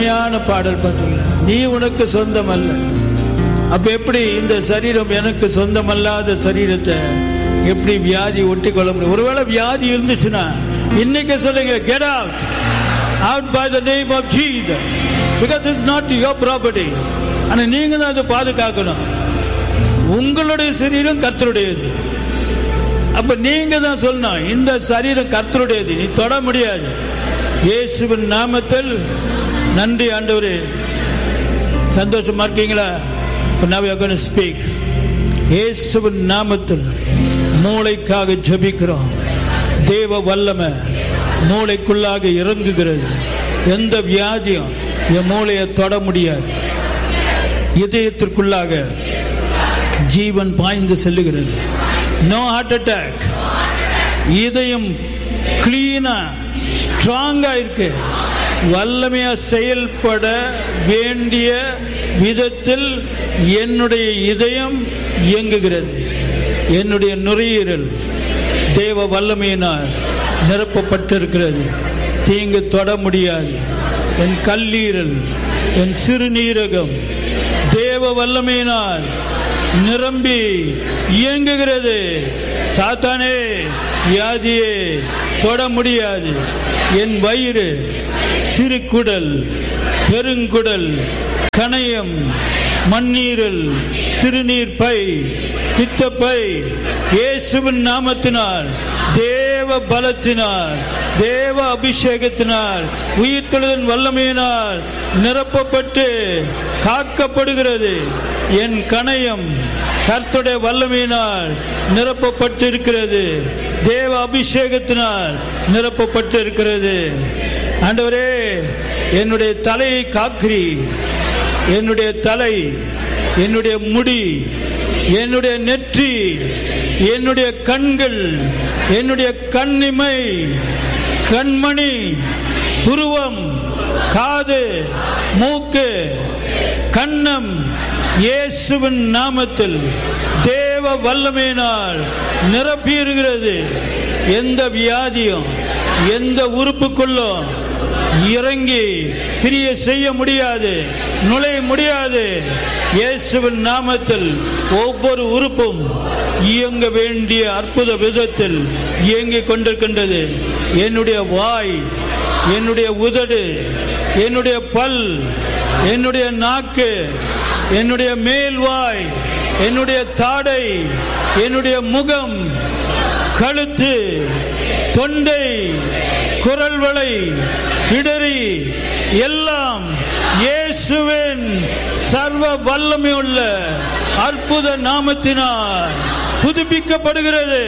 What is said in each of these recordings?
உண்மையான பாடல் பார்த்தீங்களா நீ உனக்கு சொந்தம் அல்ல அப்ப எப்படி இந்த சரீரம் எனக்கு சொந்தமல்லாத சரீரத்தை எப்படி வியாதி ஒட்டி கொள்ள முடியும் ஒருவேளை வியாதி இருந்துச்சுன்னா இன்னைக்கு சொல்லுங்க get out out by the name of Jesus because it's not your property ஆனா நீங்க தான் அதை பாதுகாக்கணும் உங்களுடைய சரீரம் கர்த்தருடையது அப்ப நீங்க தான் சொல்லணும் இந்த சரீரம் கர்த்தருடையது நீ தொட முடியாது இயேசுவின் நாமத்தில் நன்றி ஆண்டவரே சந்தோஷமா இருக்கீங்களா இப்ப now we are going to speak இயேசுவின் நாமத்தில் மூளைக்காக ஜெபிக்கிறோம் தேவ வல்லமை மூளைக்குள்ளாக இறங்குகிறது எந்த வியாதியும் என் மூளையை தொட முடியாது இதயத்திற்குள்ளாக ஜீவன் பாய்ந்து செல்லுகிறது நோ ஹார்ட் அட்டாக் இதயம் கிளீனா ஸ்ட்ராங்கா இருக்கு வல்லமையா செயல்பட வேண்டிய விதத்தில் என்னுடைய இதயம் இயங்குகிறது என்னுடைய நுரையீரல் தேவ வல்லமையினால் நிரப்பப்பட்டிருக்கிறது தீங்கு தொட முடியாது என் கல்லீரல் என் சிறுநீரகம் தேவ வல்லமையினால் நிரம்பி இயங்குகிறது சாத்தானே வியாதியே தொட முடியாது என் வயிறு சிறு குடல் பெருங்குடல் கணையம் மண்ணீரல் சிறுநீர் பை பித்தப்பை இயேசுவின் நாமத்தினால் தேவ பலத்தினால் தேவ அபிஷேகத்தினால் உயிர்த்தெழுதன் வல்லமையினால் நிரப்பப்பட்டு காக்கப்படுகிறது என் கணையம் கர்த்துடைய வல்லமையினால் நிரப்பப்பட்டிருக்கிறது தேவ அபிஷேகத்தினால் நிரப்பப்பட்டிருக்கிறது ஆண்டவரே என்னுடைய தலையை காக்கிறி என்னுடைய தலை என்னுடைய முடி என்னுடைய நெற்றி என்னுடைய கண்கள் என்னுடைய கண்ணிமை கண்மணி புருவம் காது மூக்கு கண்ணம் இயேசுவின் நாமத்தில் தேவ வல்லமையினால் நிரப்பியிருக்கிறது எந்த வியாதியும் எந்த உறுப்புக்குள்ளும் இறங்கி கிரிய செய்ய முடியாது நுழைய முடியாது இயேசுவின் நாமத்தில் ஒவ்வொரு உறுப்பும் இயங்க வேண்டிய அற்புத விதத்தில் இயங்கிக் கொண்டிருக்கின்றது என்னுடைய வாய் என்னுடைய உதடு என்னுடைய பல் என்னுடைய நாக்கு என்னுடைய மேல்வாய் என்னுடைய தாடை என்னுடைய முகம் கழுத்து தொண்டை குரல் வளை பிடரி எல்லாம் இயேசுவின் சர்வ வல்லமையுள்ள அற்புத நாமத்தினால் புதுப்பிக்கப்படுகிறது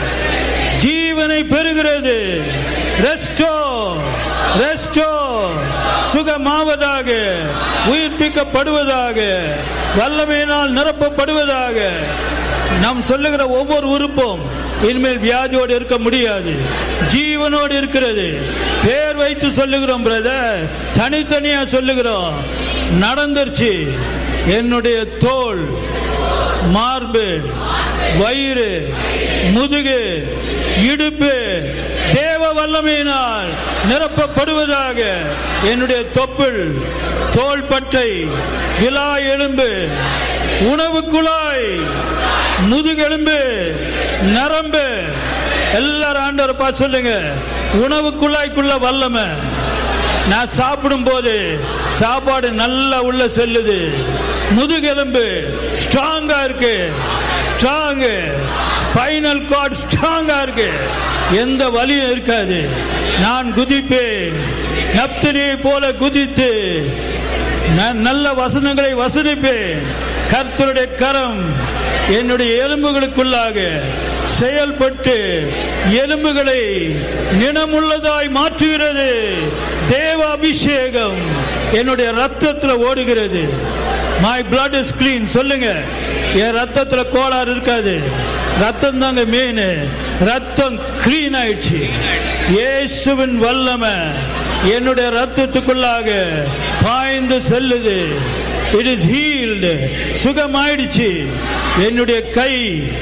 ஜீவனை பெறுகிறது ரெஸ்டோ ரெஸ்டோ சுகமாவதாக உயிர்ப்பிக்கப்படுவதாக வல்லமையினால் நிரப்பப்படுவதாக நாம் சொல்லுகிற ஒவ்வொரு உறுப்பும் இனிமேல் வியாதியோடு இருக்க முடியாது ஜீவனோடு இருக்கிறது பேர் வைத்து சொல்லுகிறோம் பிரதர் தனித்தனியா சொல்லுகிறோம் நடந்துருச்சு என்னுடைய தோல் மார்பு வயிறு முதுகு இடுப்பு தேவ வல்லமையினால் நிரப்பப்படுவதாக என்னுடைய தொப்புள் தோள்பட்டை விழா எலும்பு உணவு குழாய் முதுகெலும்பு நரம்பு எல்லாரும் ஆண்டவர் பார்த்து சொல்லுங்க உணவு குழாய்க்குள்ள வல்லமை நான் சாப்பிடும் போது சாப்பாடு நல்லா உள்ள செல்லுது முதுகெலும்பு ஸ்ட்ராங்கா இருக்கு ஸ்ட்ராங் ஸ்பைனல் கார்டு ஸ்ட்ராங்கா இருக்கு எந்த வலியும் இருக்காது நான் குதிப்பேன் நப்தனியை போல குதித்து நான் நல்ல வசனங்களை வசனிப்பேன் கர்த்தருடைய கரம் என்னுடைய எலும்புகளுக்குள்ளாக செயல்பட்டு எலும்புகளை நினமுள்ளதாய் மாற்றுகிறது தேவ அபிஷேகம் என்னுடைய ரத்தத்தில் ஓடுகிறது மை பிளட் இஸ் கிளீன் சொல்லுங்க என் ரத்தத்துல கோளாறு இருக்காது ரத்தம் தாங்க மெயின் ரத்தம் கிளீன் ஆயிடுச்சு இயேசுவின் வல்லமை என்னுடைய ரத்தத்துக்குள்ளாக பாய்ந்து செல்லுது இட் இஸ் ஹீல்டு சுகமாயிடுச்சு என்னுடைய கை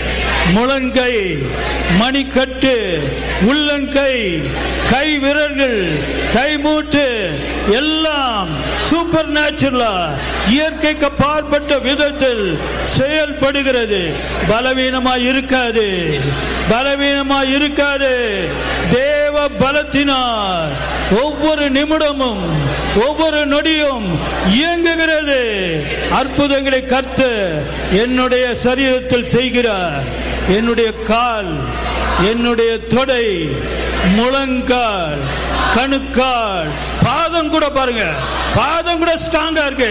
முழங்கை மணிக்கட்டு உள்ளங்கை கை விரல்கள் கை மூட்டு எல்லாம் சூப்பர் நேச்சுரலா இயற்கைக்கு பார்ப்பட்ட விதத்தில் செயல்படுகிறது பலவீனமா இருக்காது பலவீனமா இருக்காது தேவ பலத்தினால் ஒவ்வொரு நிமிடமும் ஒவ்வொரு நொடியும் இயங்குகிறது அற்புதங்களை கர்த்த என்னுடைய சரீரத்தில் செய்கிறார் என்னுடைய கால் என்னுடைய தொடை முழங்கால் கணுக்கால் பாதம் கூட பாருங்க பாதம் கூட ஸ்ட்ராங்கா இருக்கு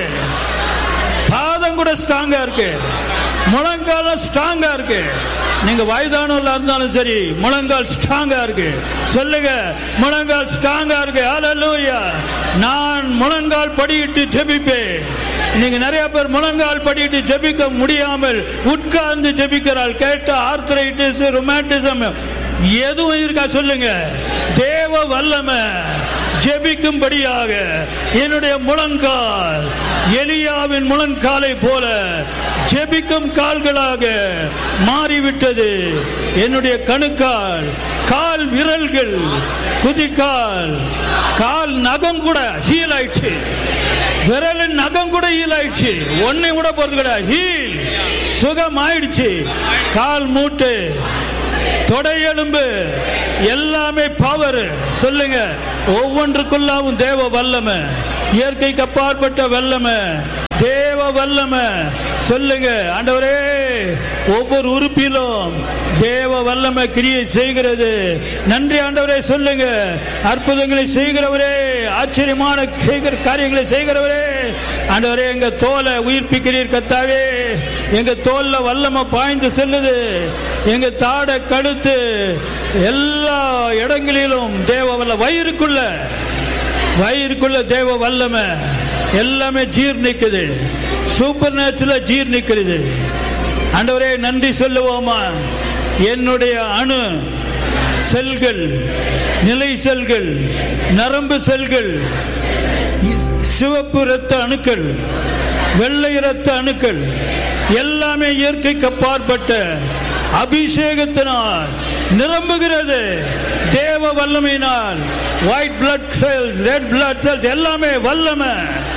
பாதம் கூட ஸ்ட்ராங்கா இருக்கு முழங்கால ஸ்ட்ராங்கா இருக்கு நீங்க வயதானவர்களா இருந்தாலும் சரி முழங்கால் ஸ்ட்ராங்கா இருக்கு சொல்லுங்க முழங்கால் ஸ்ட்ராங்கா இருக்கு ஹalleluya நான் முழங்கால் படியிட்டு ஜெபிப்பேன் நீங்க நிறைய பேர் முழங்கால் படியிட்டு ஜெபிக்க முடியாமல் உட்கார்ந்து ஜெபிக்கிறாள் கேட்ட ஆர்த்தரைட்டிஸ் ரொமாட்டிசம் எதுவும் இருக்கா சொல்லுங்க தேவ வல்லமை ஜெபிக்கும்படியாக என்னுடைய முழங்கால் எலியாவின் முழங்காலை போல ஜெபிக்கும் கால்களாக மாறிவிட்டது என்னுடைய கணுக்கால் கால் விரல்கள் குதிக்கால் கால் நகம் கூட ஹீல் ஆயிடுச்சு விரலின் நகம் கூட ஹீல் ஆயிடுச்சு ஒன்னை கூட போறது கிடையாது ஹீல் சுகம் ஆயிடுச்சு கால் மூட்டு தொடை எலும்பு எல்லாமே பவர் சொல்லுங்க ஒவ்வொன்றுக்குள்ளாவும் தேவ வல்லமை இயற்கைக்கு அப்பாற்பட்ட வல்லமை தேவ வல்லமை சொல்லுங்க ஆண்டவரே ஒவ்வொரு உறுப்பிலும் தேவ வல்லமை கிரியை செய்கிறது நன்றி ஆண்டவரே சொல்லுங்க அற்புதங்களை செய்கிறவரே ஆச்சரியமான செய்கிற காரியங்களை செய்கிறவரே ஆண்டவரே எங்க தோலை உயிர்ப்பிக்கிறீர் கத்தாவே எங்க தோல்ல வல்லமை பாய்ந்து செல்லுது எங்க தாட கழுத்து எல்லா இடங்களிலும் தேவ வல்ல வயிறுக்குள்ள வயிறுக்குள்ள தேவ வல்லமை எல்லாமே ஜீர்ணிக்குது சூப்பர் நேச்சுரலா ஜீர்ணிக்கிறது ஆண்டவரே நன்றி சொல்லுவோமா என்னுடைய அணு செல்கள் நிலை செல்கள் நரம்பு செல்கள் சிவப்பு இரத்த அணுக்கள் வெள்ளை இரத்த அணுக்கள் எல்லாமே இயற்கைக்கு அப்பாற்பட்ட அபிஷேகத்தினால் நிரம்புகிறது தேவ வல்லமையினால் white blood cells red blood cells எல்லாமே வல்லமை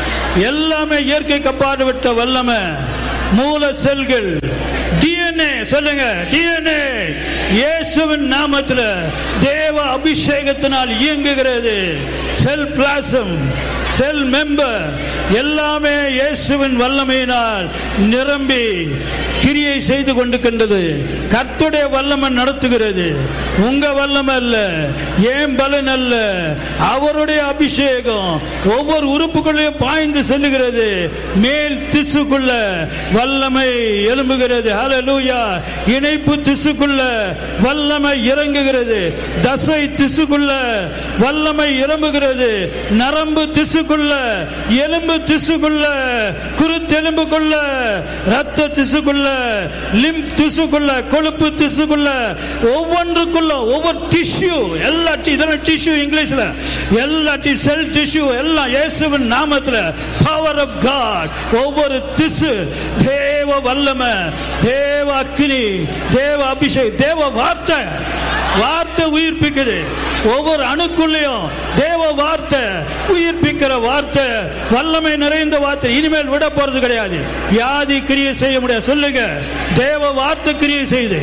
எல்லாமே இயற்கைக்கு அப்பாற்பட்ட வல்லமை மூல செல்கள் டிஎன்ஏ சொல்லுங்க டிஎன்ஏ இயேசுவின் நாமத்தில் தேவ அபிஷேகத்தினால் இயங்குகிறது செல் பிளாசம் செல் மெம்பர் எல்லாமே இயேசுவின் வல்லமையினால் நிரம்பி கிரியை செய்து கொண்டிருக்கின்றது கர்த்துடைய வல்லமை நடத்துகிறது உங்க வல்லமை அல்ல ஏன் பலன் அல்ல அவருடைய அபிஷேகம் ஒவ்வொரு உறுப்புகளையும் பாய்ந்து செல்லுகிறது மேல் திசுக்குள்ள வல்லமை எழும்புகிறது ஹalleluya இணைப்பு திசுக்குள்ள வல்லமை இறங்குகிறது தசை திசுக்குள்ள வல்லமை இறங்குகிறது நரம்பு திசுக்குள்ள எலும்பு திசுக்குள்ள குருத்தெலும்புக்குள்ள ரத்த திசுக்குள்ள லிம் திசுக்குள்ள கொழுப்பு திசுக்குள்ள ஒவ்வொன்றுக்குள்ள ஒவ்வொரு டிஷ்யூ எல்லா டி- இதெல்லாம் டிஷ்யூ இங்கிலீஷ்ல எல்லா டி செல் டிஷ்யூ எல்லாம் இயேசுவின் நாமத்துல பவர் ஆஃப் காட் ஒவ்வொரு திசு தேவ வல்லமை தேவ அக்கினி தேவ அபிஷேக் தேவ வார்த்தை வார்த்தை உயிர்ப்பிக்குது ஒவ்வொரு அணுக்குள்ளேயும் தேவ வார்த்தை உயிர்ப்பிக்கிற வார்த்தை வல்லமை நிறைந்த வார்த்தை இனிமேல் விட போறது கிடையாது வியாதி கிரியை செய்ய முடியாது சொல்லுங்க தேவ வார்த்தை கிரியை செய்து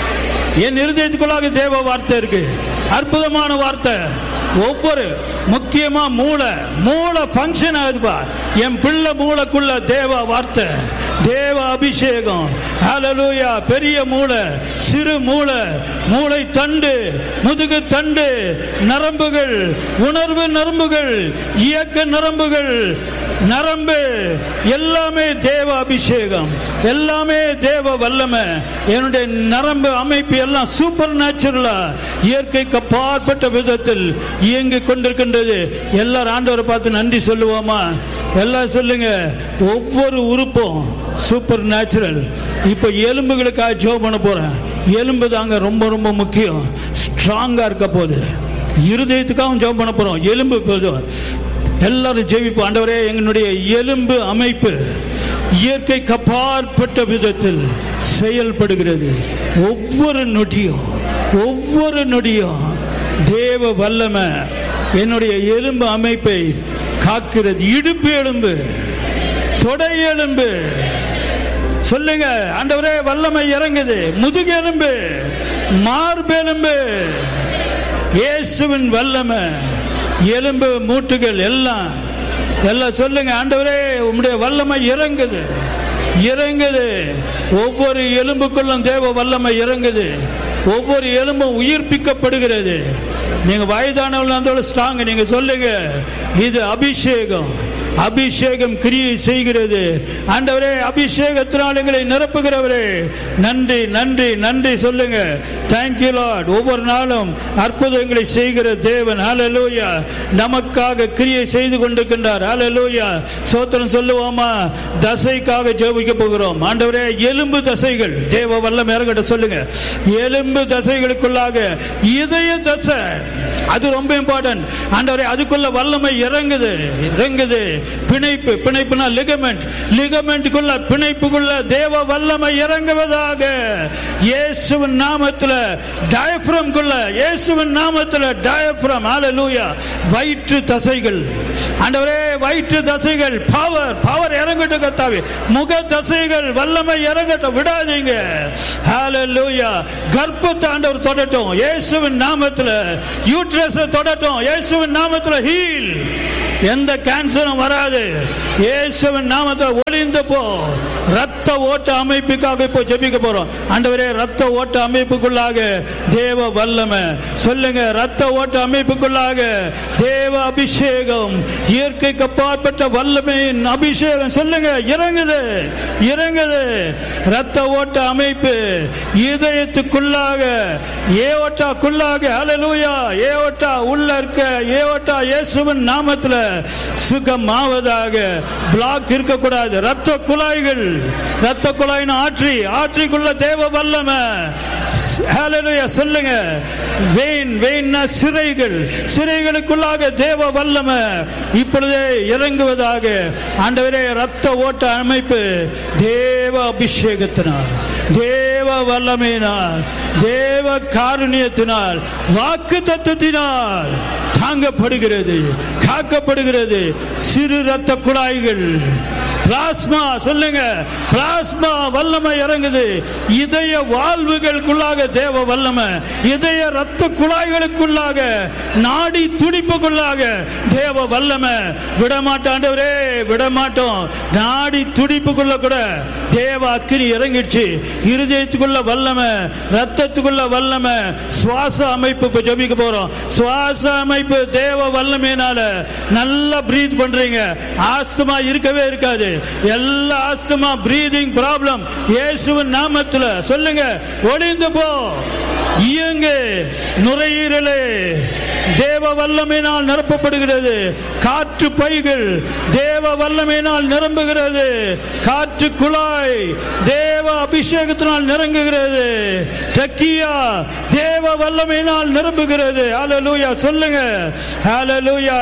என் இருதயத்துக்குள்ளாக தேவ வார்த்தை இருக்கு அற்புதமான வார்த்தை ஒவ்வொரு முக்கியமா மூளை மூளை ஃபங்க்ஷன் ஆகுதுப்பா என் பிள்ளை மூளைக்குள்ள தேவ வார்த்தை தேவ அபிஷேகம் ஹalleluya பெரிய மூளை சிறு மூளை மூளை தண்டு முதுகு தண்டு நரம்புகள் உணர்வு நரம்புகள் இயக்க நரம்புகள் நரம்பு எல்லாமே தேவ அபிஷேகம் எல்லாமே தேவ வல்லமை என்னுடைய நரம்பு அமைப்பு எல்லாம் சூப்பர் நேச்சுரலா இயற்கைக்கு அப்பாற்பட்ட விதத்தில் இயங்கிக் கொண்டிருக்கின்றது எல்லாரும் ஆண்டவரை பார்த்து நன்றி சொல்லுவோமா எல்லாம் சொல்லுங்க ஒவ்வொரு உறுப்பும் சூப்பர் நேச்சுரல் இப்போ எலும்புகளுக்காக ஜோ பண்ண போறேன் எலும்பு தாங்க ரொம்ப ரொம்ப முக்கியம் ஸ்ட்ராங்கா இருக்க போகுது இருதயத்துக்காகவும் ஜெபம் பண்ண போறோம் எலும்பு போதும். எல்லாரும் ஜெபிப்போம் ஆண்டவரே எங்களுடைய எலும்பு அமைப்பு இயற்கை கப்பாற்பட்ட விதத்தில் செயல்படுகிறது ஒவ்வொரு நொடியும் ஒவ்வொரு நொடியும் தேவ வல்லமை என்னுடைய எலும்பு அமைப்பை காக்கிறது இடுப்பு எலும்பு தொடை எலும்பு சொல்லுங்க ஆண்டவரே வல்லமை இறங்குது முதுகெலும்பு மார்பெலும்பு இயேசுவின் வல்லமை எலும்பு மூட்டுகள் எல்லாம் எல்லாம் சொல்லுங்க ஆண்டவரே உம்முடைய வல்லமை இறங்குது இறங்குது ஒவ்வொரு எலும்புக்குள்ளும் தேவ வல்லமை இறங்குது ஒவ்வொரு எலும்பும் உயிர்ப்பிக்கப்படுகிறது நீங்க வயதானவர்கள் ஸ்ட்ராங் நீங்க சொல்லுங்க இது அபிஷேகம் அபிஷேகம் கிரியை செய்கிறது ஆண்டவரே அபிஷேகத்தினால் எங்களை நிரப்புகிறவரே நன்றி நன்றி நன்றி சொல்லுங்க தேங்க்யூ லார்ட் ஒவ்வொரு நாளும் அற்புதங்களை செய்கிற தேவன் ஹalleluya நமக்காக கிரியை செய்து கொண்டிருக்கின்றார் ஹalleluya சோத்திரம் சொல்லுவோமா தசைக்காக ஜெபிக்க போகிறோம் ஆண்டவரே எலும்பு தசைகள் தேவ வல்லம் இறங்கட்ட சொல்லுங்க எலும்பு தசைகளுக்குள்ளாக இதய தசை அது ரொம்ப இம்பார்ட்டன்ட் ஆண்டவரே அதுக்குள்ள வல்லமை இறங்குது இறங்குது பிணைப்பு பிணைப்புனா லிகமெண்ட் லிகமெண்ட்டுக்குள்ள பிணைப்புக்குள்ள தேவ வல்லமை இறங்குவதாக இயேசுவின் நாமத்துல டயஃப்ரம் குள்ள இயேசுவின் நாமத்துல டயஃப்ரம் ஹalleluya வயிற்று தசைகள் ஆண்டவரே வயிற்று தசைகள் பவர் பவர் இறங்கட்டும் கத்தாவே முக தசைகள் வல்லமை இறங்கட்டும் விடாதீங்க ஹalleluya கர்ப்பத்தை ஆண்டவர் தொடட்டும் இயேசுவின் நாமத்துல யூட்ரஸ் தொடட்டும் இயேசுவின் நாமத்துல ஹீல் எந்த கேன்சரும் வராது இயேசுவின் நாமத்தில் ஒளிந்து போ ரத்த ஓட்ட அமைப்புக்காக இப்போ ஜெபிக்க போறோம் ஆண்டவரே ரத்த ஓட்ட அமைப்புக்குள்ளாக தேவ வல்லமை சொல்லுங்க ரத்த ஓட்ட அமைப்புக்குள்ளாக தேவ அபிஷேகம் இயற்கைக்கு அப்பாற்பட்ட வல்லமையின் அபிஷேகம் சொல்லுங்க இறங்குது இறங்குது ரத்த ஓட்ட அமைப்பு இதயத்துக்குள்ளாக ஏவட்டாக்குள்ளாக ஹalleluya ஏவட்டா உள்ள இருக்க ஏவட்டா இயேசுவின் நாமத்துல சுகமாவதாக பிளாக் இருக்கக்கூடாது ரத்த குழாய்கள் ரத்த குழாயின் ஆற்றி ஆற்றிக்குள்ள தேவ வல்லமை ஹalleluya சொல்லுங்க வெயின் வெயின்னா சிறைகள் சிறைகளுக்குள்ளாக தேவ வல்லமை இப்பொழுதே இறங்குவதாக ஆண்டவரே ரத்த ஓட்ட அமைப்பு தேவ அபிஷேகத்தினால் தேவ வல்லமையினால் தேவ காருண்யத்தினால் வாக்கு தத்துவத்தினால் தாங்கப்படுகிறது காக்கப்படுகிறது சிறு ரத்த குழாய்கள் பிளாஸ்மா சொல்லுங்க பிளாஸ்மா வல்லமை இறங்குது இதய வாழ்வுகளுக்குள்ளாக தேவ வல்லமை இதய ரத்த குழாய்களுக்குள்ளாக நாடி துடிப்புக்குள்ளாக தேவ வல்லமை விடமாட்டாண்டவரே விடமாட்டோம் நாடி துடிப்புக்குள்ள கூட தேவ அக்கினி இறங்கிடுச்சு இருதயத்துக்குள்ள வல்லமை ரத்தத்துக்குள்ள வல்லமை சுவாச அமைப்பு இப்ப ஜபிக்க போறோம் சுவாச அமைப்பு தேவ வல்லமையினால நல்லா பிரீத் பண்றீங்க ஆஸ்துமா இருக்கவே இருக்காது எல்லா ஆஸ்துமா பிரீதிங் ப்ராப்ளம் இயேசுவின் நாமத்துல சொல்லுங்க ஒளிந்து போ இயங்கு நுரையீரலே தேவ வல்லமையினால் நிரப்பப்படுகிறது காற்று பைகள் தேவ வல்லமையினால் நிரம்புகிறது காற்று குழாய் தேவ அபிஷேகத்தினால் நிரங்குகிறது டக்கியா தேவ வல்லமையினால் நிரம்புகிறது ஹalleluya சொல்லுங்க ஹalleluya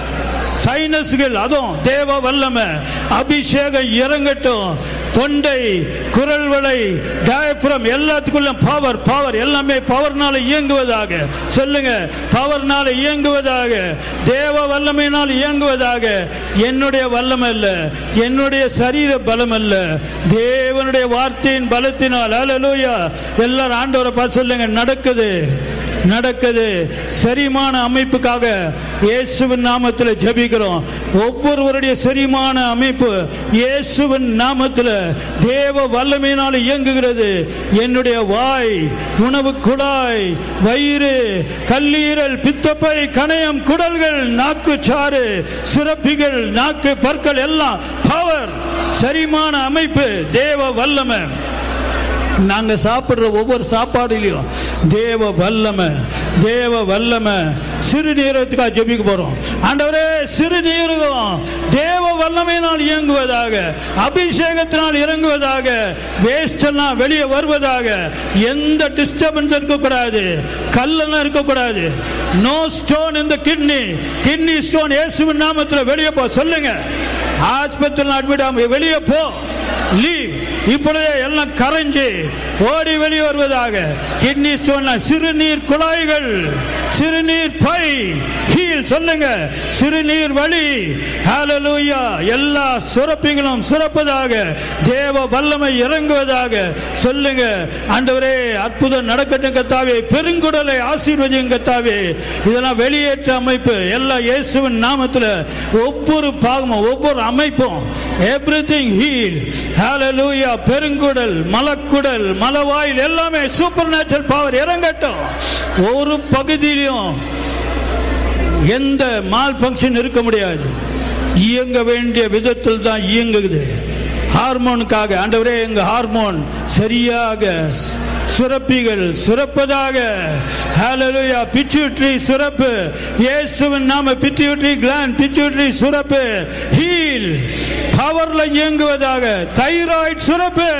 சைனஸ்கள் அதுவும் தேவ வல்லமை அபிஷேகம் இறங்கட்டும் தொண்டை குரல் வளை டயப்ரம் எல்லாத்துக்குள்ள பவர் பவர் எல்லாமே பவர்னால இயங்குவதாக சொல்லுங்க பவர்னால இயங்குவதாக தேவ வல்லமையினால் இயங்குவதாக என்னுடைய வல்லமை அல்ல என்னுடைய சரீர பலம் அல்ல தேவனுடைய வார்த்தையின் பலத்தினால் அல்லேலூயா எல்லாரும் ஆண்டவரை பார்த்து சொல்லுங்க நடக்குது நடக்குது செரிமான அமைப்புக்காக இயேசுவின் நாமத்தில் ஜெபிக்கிறோம் ஒவ்வொருவருடைய செரிமான அமைப்பு இயேசுவின் நாமத்தில் தேவ வல்லமையினால் இயங்குகிறது என்னுடைய வாய் உணவு குழாய் வயிறு கல்லீரல் பித்தப்பை கணையம் குடல்கள் நாக்கு சாறு சுரப்பிகள் நாக்கு பற்கள் எல்லாம் பவர் செரிமான அமைப்பு தேவ வல்லமை நாங்க சாப்பிடுற ஒவ்வொரு சாப்பாடுலையும் தேவ வல்லமை தேவ வல்லமை சிறுநீரகத்துக்காக ஜெபிக்க போறோம் ஆண்டவரே சிறுநீரகம் தேவ வல்லமையினால் இயங்குவதாக அபிஷேகத்தினால் இறங்குவதாக வேஸ்ட் எல்லாம் வெளியே வருவதாக எந்த டிஸ்டர்பன்ஸ் இருக்கக்கூடாது கல்லெல்லாம் இருக்கக்கூடாது நோ ஸ்டோன் இந்த கிட்னி கிட்னி ஸ்டோன் இயேசுவின் நாமத்தில் வெளியே போ சொல்லுங்க ஆஸ்பத்திரியில் அட்மிட் ஆகும் வெளியே போ லீவ் இப்பொழுதே எல்லாம் கரைஞ்சு ஓடி வெளியே வருவதாக கிட்னி ஸ்டோன் சிறுநீர் குழாய்கள் சிறுநீர் பை ஹீல் சொல்லுங்க சிறுநீர் வழி ஹalleluya எல்லா சுரப்பிகளும் சுரப்பதாக தேவ வல்லமை இறங்குவதாக சொல்லுங்க ஆண்டவரே அற்புதம் நடக்கட்டும் கத்தாவே பெருங்குடலை ஆசீர்வதியும் கத்தாவே இதெல்லாம் வெளியேற்ற அமைப்பு எல்லா இயேசுவின் நாமத்தில் ஒவ்வொரு பாகமும் ஒவ்வொரு அமைப்பும் எவ்ரிதிங் ஹீல் ஹalleluya பெருங்குடல் மலக்குடல் மலவாயில் எல்லாமே சூப்பர் நேச்சுரல் பவர் இறங்கட்டும் ஒரு பகுதியிலும் எந்த மால் ஃபங்க்ஷன் இருக்க முடியாது இயங்க வேண்டிய விதத்தில் தான் இயங்குது ஹார்மோனுக்காக ஆண்டவரே எங்க ஹார்மோன் சரியாக சுரப்பிகள் சுரப்பதாக ஹalleluya பிட்யூட்டரி சுரப்பு இயேசுவின் நாம பிட்யூட்டரி கிளாண்ட் பிட்யூட்டரி சுரப்பு ஹீல் பவர்ல இயங்குவதாக தைராய்டு சுரப்பு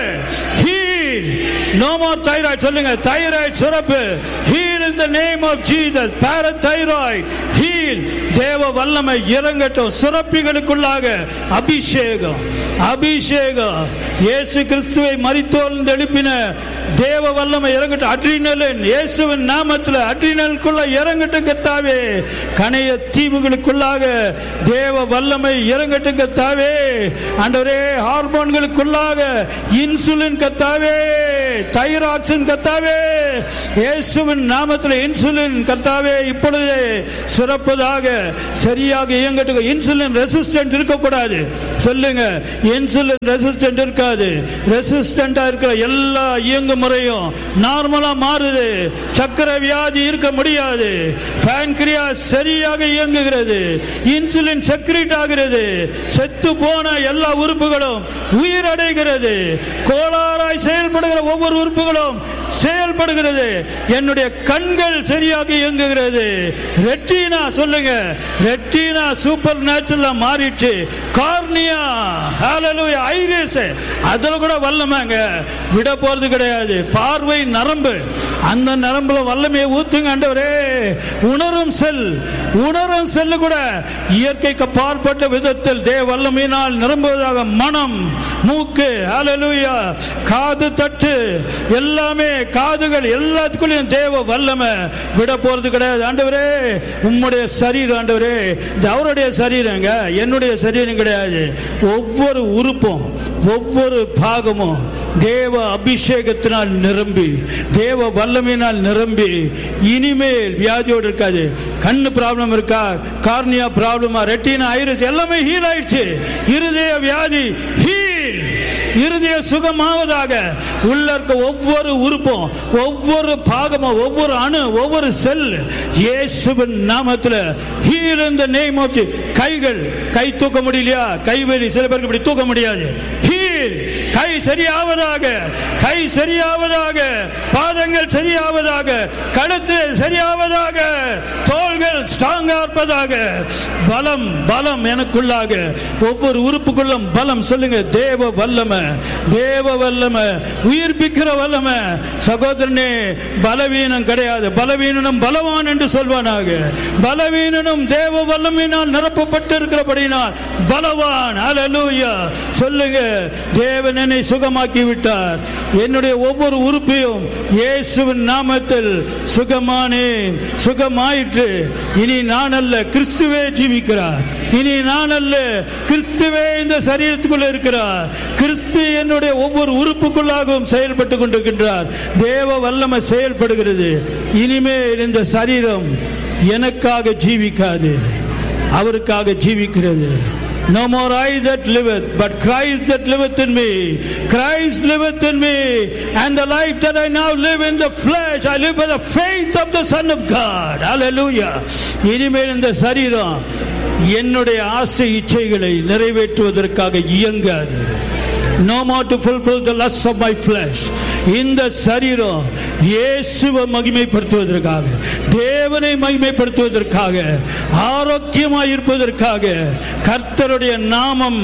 ஹீல் நோ மோர் தைராய்டு சொல்லுங்க தைராய்டு சுரப்பு heal in the name of Jesus parathyroid heal தேவ வல்லமை இறங்கட்டும் சுரப்பிகளுக்குள்ளாக அபிஷேகம் அபிஷேகம் இயேசு கிறிஸ்துவை மரித்தோர்ந்து எழுப்பின தேவ வல்லமை இறங்கட்டும் அட்ரினலின் இயேசுவின் நாமத்தில் அட்ரினலுக்குள்ள இறங்கட்டும் கத்தாவே கணைய தீவுகளுக்குள்ளாக தேவ வல்லமை இறங்கட்டும் கத்தாவே ஆண்டவரே ஹார்மோன்களுக்குள்ளாக இன்சுலின் கத்தாவே தைராக்சின் கத்தாவே இயேசுவின் நாமத்தில் இன்சுலின் கத்தாவே இப்பொழுதே சிறப்பதாக சரியாக இயங்கட்டும் இன்சுலின் ரெசிஸ்டன்ட் இருக்கக்கூடாது சொல்லுங்க இன்சுலின் ரெசிஸ்டன்ட் இருக்காது ரெசிஸ்டண்டா இருக்கிற எல்லா இயங்கு முறையும் நார்மலா மாறுது சக்கரை வியாதி இருக்க முடியாது பான்கிரியா சரியாக இயங்குகிறது இன்சுலின் செக்ரேட் ஆகிறது செத்து போன எல்லா உறுப்புகளும் உயிரடைகிறது கோளாறாய் செயல்படுகிற ஒவ்வொரு உறுப்புகளும் செயல்படுகிறது என்னுடைய கண்கள் சரியாக இயங்குகிறது ரெட்டினா சொல்லுங்க ரெட்டினா சூப்பர் நேச்சுரலா மாறிடுச்சு கார்னியா ஹalleluya ஐரிஸ் அதுல கூட வல்லமாங்க விட போறது கிடையாது பார்வை நரம்பு அந்த நரம்புல வல்லமையை ஊத்துங்க ஆண்டவரே உணரும் செல் உணரும் செல்லு கூட இயற்கைக்கு பார்ப்பட்ட விதத்தில் தேவ வல்லமையினால் நிரம்புவதாக மனம் மூக்கு ஹalleluya காது தட்டு எல்லாமே காதுகள் எல்லாத்துக்குள்ளேயும் தேவ வல்லமை விட போறது கிடையாது ஆண்டவரே உம்முடைய சரீரம் ஆண்டவரே இது அவருடைய சரீரங்க என்னுடைய சரீரம் கிடையாது ஒவ்வொரு உறுப்பும் ஒவ்வொரு பாகமும் தேவ அபிஷேகத்தினால் நிரம்பி தேவ வல்லமையினால் நிரம்பி இனிமேல் வியாதியோடு இருக்காது கண்ணு ப்ராப்ளம் இருக்கா கார்னியா ப்ராப்ளமா ரெட்டினா ஐரிஸ் எல்லாமே ஹீல் ஆயிடுச்சு இருதய வியாதி ஹீல் இருதய சுகமாவதாக உள்ள இருக்க ஒவ்வொரு உறுப்பும் ஒவ்வொரு பாகமும் ஒவ்வொரு அணு ஒவ்வொரு செல் இயேசுவின் நாமத்தில் ஹீல் இந்த நேம் ஆஃப் கைகள் கை தூக்க முடியலையா கைவெளி சில பேருக்கு இப்படி தூக்க முடியாது ஹீல் கை சரியாவதாக கை சரியாவதாக பாதங்கள் சரியாவதாக கழுத்து சரியாவதாக தோள்கள் ஸ்ட்ராங்கா இருப்பதாக பலம் பலம் எனக்குள்ளாக ஒவ்வொரு உறுப்புக்குள்ளும் பலம் சொல்லுங்க தேவ வல்லமை தேவ வல்லமை உயிர்ப்பிக்கிற வல்லமை சகோதரனே பலவீனம் கிடையாது பலவீனனும் பலவான் என்று சொல்வானாக பலவீனனும் தேவ வல்லமையினால் நிரப்பப்பட்டு இருக்கிறபடினால் பலவான் அலலூயா சொல்லுங்க தேவன் என்னை சுகமாக்கி விட்டார் என்னுடைய ஒவ்வொரு உறுப்பையும் இயேசுவின் நாமத்தில் சுகமானேன் சுகமாயிற்று இனி நான் அல்ல கிறிஸ்துவே ஜீவிக்கிறார் இனி நான் அல்ல கிறிஸ்துவே இந்த சரீரத்துக்குள்ள இருக்கிறார் கிறிஸ்து என்னுடைய ஒவ்வொரு உறுப்புக்குள்ளாகவும் செயல்பட்டு கொண்டிருக்கின்றார் தேவ வல்லமை செயல்படுகிறது இனிமேல் இந்த சரீரம் எனக்காக ஜீவிக்காது அவருக்காக ஜீவிக்கிறது No more I that liveth, but Christ that liveth in me. Christ liveth in me. And the life that I now live in the flesh, I live by the faith of the Son of God. Hallelujah. இனிமேல் இந்த சரீரம் என்னுடைய ஆசை இச்சைகளை நிறைவேற்றுவதற்காக இயங்காது no more to fulfill the lusts of my flesh இந்த சரீரம் இயேசுவை மகிமைப்படுத்துவதற்காக தேவனை மகிமைப்படுத்துவதற்காக ஆரோக்கியமாய் இருப்பதற்காக கர்த்தருடைய நாமம்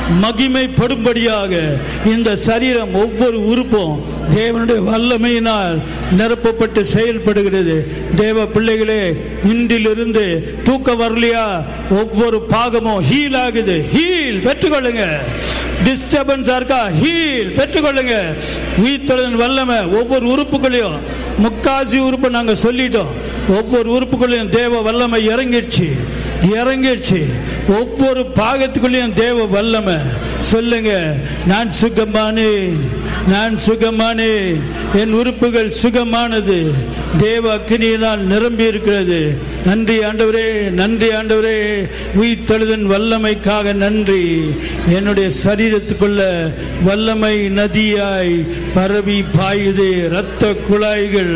மகிமைப்படும்படியாக இந்த சரீரம் ஒவ்வொரு உறுப்பும் தேவனுடைய வல்லமையினால் நிரப்பப்பட்டு செயல்படுகிறது தேவ பிள்ளைகளே இன்றிலிருந்து தூக்க வரலையா ஒவ்வொரு பாகமும் ஹீல் ஆகுது ஹீல் பெற்றுக்கொள்ளுங்க டிஸ்டர்பன்ஸா இருக்கா ஹீல் பெற்றுக்கொள்ளுங்க உயிர்த்தொழின் வல்லமை ஒவ்வொரு உறுப்புகளையும் முக்காசி உறுப்பு நாங்க சொல்லிட்டோம் ஒவ்வொரு உறுப்புகளையும் தேவ வல்லமை இறங்கிடுச்சு இறங்கிடுச்சு ஒவ்வொரு பாகத்துக்குள்ளேயும் தேவ வல்லமை சொல்லுங்க நான் சுகமானேன் நான் சுகமானேன் என் உறுப்புகள் சுகமானது தேவ அக்கினியினால் நிரம்பி இருக்கிறது நன்றி ஆண்டவரே நன்றி ஆண்டவரே உயிர் தழுதன் வல்லமைக்காக நன்றி என்னுடைய சரீரத்துக்குள்ள வல்லமை நதியாய் பரவி பாயுது இரத்த குழாய்கள்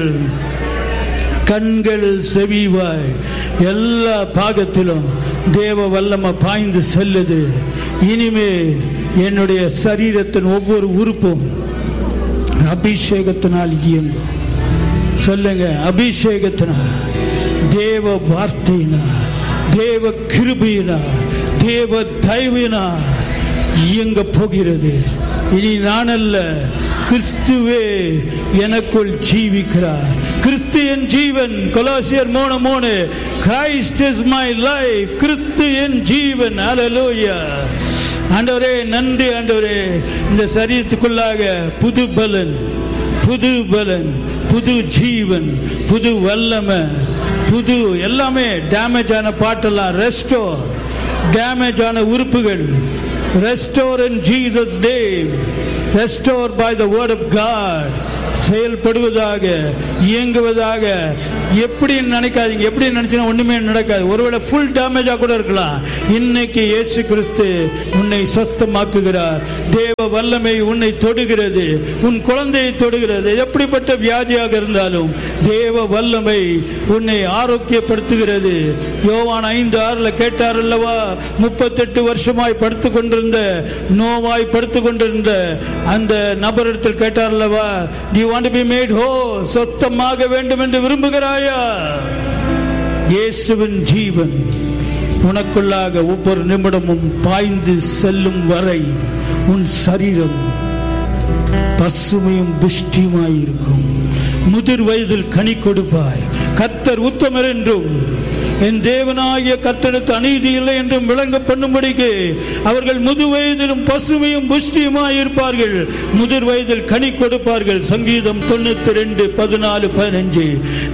கண்கள் செவிவாய் எல்லா பாகத்திலும் தேவ வல்லமை பாய்ந்து செல்லுது இனிமேல் என்னுடைய சரீரத்தின் ஒவ்வொரு உறுப்பும் அபிஷேகத்தினால் இயங்கும் சொல்லுங்க அபிஷேகத்தினால் தேவ வார்த்தையினால் தேவ கிருபையினால் தேவ தயவினால் இயங்க போகிறது இனி நான் அல்ல கிறிஸ்துவே எனக்குள் ஜீவிக்கிறார் கிறிஸ்து என் ஜீவன் கொலாசியர் மூணு மூணு கிரைஸ்ட் இஸ் மை லைஃப் கிறிஸ்து என் ஜீவன் அலலோயா ஆண்டவரே நன்றி ஆண்டவரே இந்த சரீரத்துக்குள்ளாக புது பலன் புது பலன் புது ஜீவன் புது வல்லமை புது எல்லாமே டேமேஜ் ஆன பாட்டெல்லாம் ரெஸ்டோர் டேமேஜ் ஆன உறுப்புகள் restore in Jesus day restore by the word of God செயல்படுவதாக இயங்குவதாக எப்படி நினைக்காதீங்க எப்படி நினைச்சீங்கன்னா ஒண்ணுமே நடக்காது ஒருவேளை ஃபுல் டேமேஜா கூட இருக்கலாம் இன்னைக்கு இயேசு கிறிஸ்து உன்னை சொஸ்தமாக்குகிறார் தேவ வல்லமை உன்னை தொடுகிறது உன் குழந்தையை தொடுகிறது எப்படிப்பட்ட வியாதியாக இருந்தாலும் தேவ வல்லமை உன்னை ஆரோக்கியப்படுத்துகிறது யோவான் ஐந்து ஆறுல கேட்டார் அல்லவா முப்பத்தெட்டு வருஷமாய் படுத்து கொண்டிருந்த நோவாய் படுத்து கொண்டிருந்த அந்த நபரிடத்தில் கேட்டார் அல்லவா டி வாண்ட் பி மேட் ஹோ சொத்தமாக வேண்டும் என்று விரும்புகிறாயா இயேசுவின் ஜீவன் உனக்குள்ளாக ஒவ்வொரு நிமிடமும் பாய்ந்து செல்லும் வரை உன் சரீரம் பசுமையும் புஷ்டியுமாயிருக்கும் முதிர் வயதில் கனி கொடுப்பாய் கர்த்தர் உத்தமர் என்றும் என் தேவனாகிய கர்த்தனுக்கு அநீதி இல்லை என்றும் விளங்க பண்ணும்படிக்கு அவர்கள் முது வயதிலும் பசுமையும் புஷ்டியுமாய் இருப்பார்கள் முதிர் வயதில் கனி கொடுப்பார்கள் சங்கீதம் தொண்ணூத்தி ரெண்டு பதினாலு பதினஞ்சு